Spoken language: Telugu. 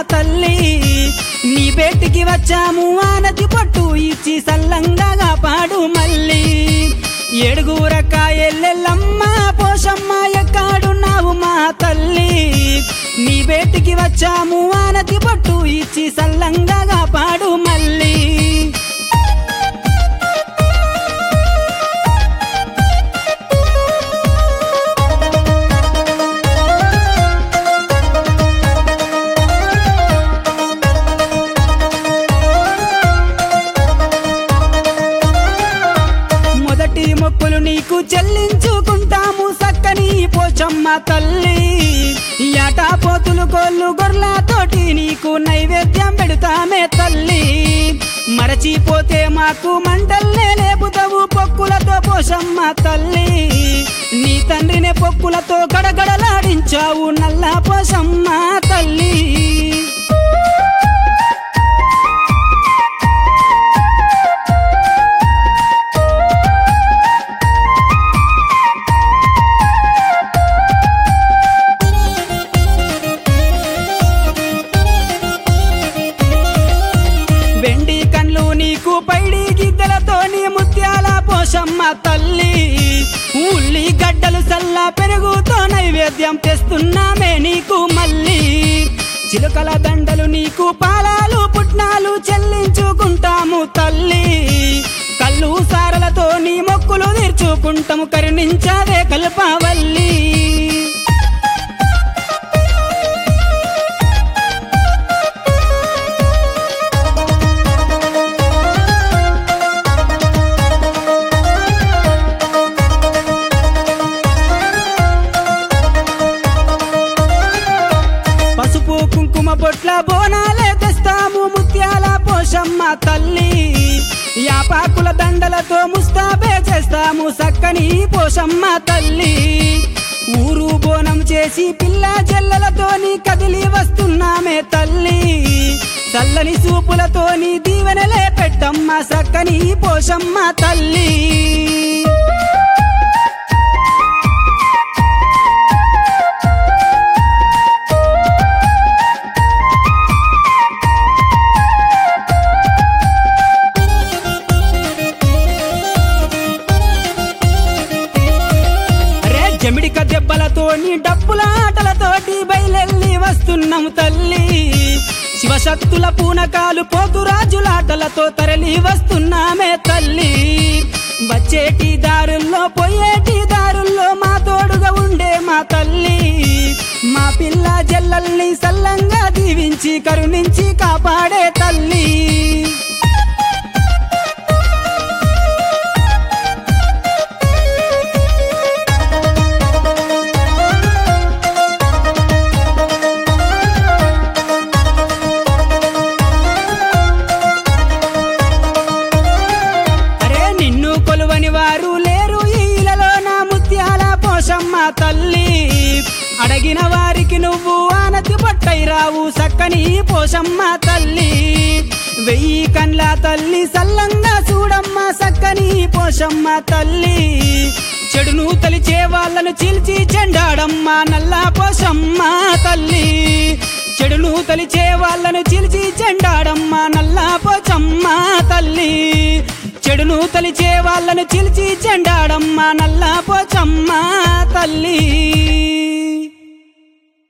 తల్లి నీ బేటికి వచ్చాము ఆనతి పట్టు ఇచ్చి సల్లంగా కాపాడు మళ్ళీ ఏడుగురక్క ఎల్లెల్లమ్మ పోషమ్మ ఎక్కాడున్నావు మా తల్లి నీ బేటికి వచ్చాము ఆనతి పట్టు ఇచ్చి సల్లంగా కాపాడు మళ్ళీ మొదటి మొక్కులు నీకు చెల్లించుకుంటాము సక్కని పోచమ్మ తల్లి యాటా పోతులు కోళ్ళు గొర్రెలతోటి నీకు నైవేద్యం పెడతామే తల్లి మరచిపోతే మాకు మంటల్నే లేపుతావు పొక్కులతో పోషమ్మ తల్లి నీ తండ్రినే పొక్కులతో గడగడలాడించావు నల్ల పోషమ్మ తల్లి వెండి కండ్లు నీకు పైడి గిద్దలతోని ముత్యాల పోషమ్మ తల్లి ఉల్లి గడ్డలు సల్ల పెరుగుతో నైవేద్యం తెస్తున్నామే నీకు మళ్ళీ చిలుకల దండలు నీకు పాలాలు పుట్నాలు చెల్లించుకుంటాము తల్లి కళ్ళు సారలతో నీ మొక్కులు తీర్చుకుంటాము కరుణించావే కల్పవల్లి పసుపు కుంకుమ బొట్ల బోనాలే తెస్తాము ముత్యాల పోషమ్మ తల్లి యాపాకుల దండలతో ముస్తాబే చేస్తాము సక్కని పోషమ్మ తల్లి ఊరు బోనం చేసి పిల్ల జల్లలతోని కదిలి వస్తున్నామే తల్లి చల్లని సూపులతోని దీవెనలే పెట్టమ్మ సక్కని పోషమ్మ తల్లి అరే జమిడిక దెబ్బలతోని డప్పుల ఆటలతోటి బయలెల్లి వస్తున్నాము తల్లి శివశక్తుల పూనకాలు పోతురాజులాటలతో తరలి వస్తున్నామే తల్లి వచ్చేటి దారుల్లో పోయేటి దారుల్లో మా తోడుగా ఉండే మా తల్లి మా పిల్ల జల్లల్ని సల్లంగా దీవించి కరుణించి కాపాడే తల్లి అరే నిన్ను కొలువని వారు లేరు ఈలలో నా ముత్యాల పోషమ్మ తల్లి అడగిన వారికి నువ్వు ఆనతి పట్టై రావు సక్కని పోషమ్మ తల్లి వెయ్యి కండ్ల తల్లి సల్లంగా చూడమ్మ సక్కని పోషమ్మ తల్లి చెడును తలిచే వాళ్ళను చీల్చి చెండాడమ్మ నల్ల పోషమ్మ తల్లి చెడును తలిచే వాళ్ళను చీల్చి చెండాడమ్మ నల్ల పోచమ్మ తల్లి చెడును తలిచే వాళ్ళను చీల్చి చెండాడమ్మ నల్ల పోచమ్మ తల్లి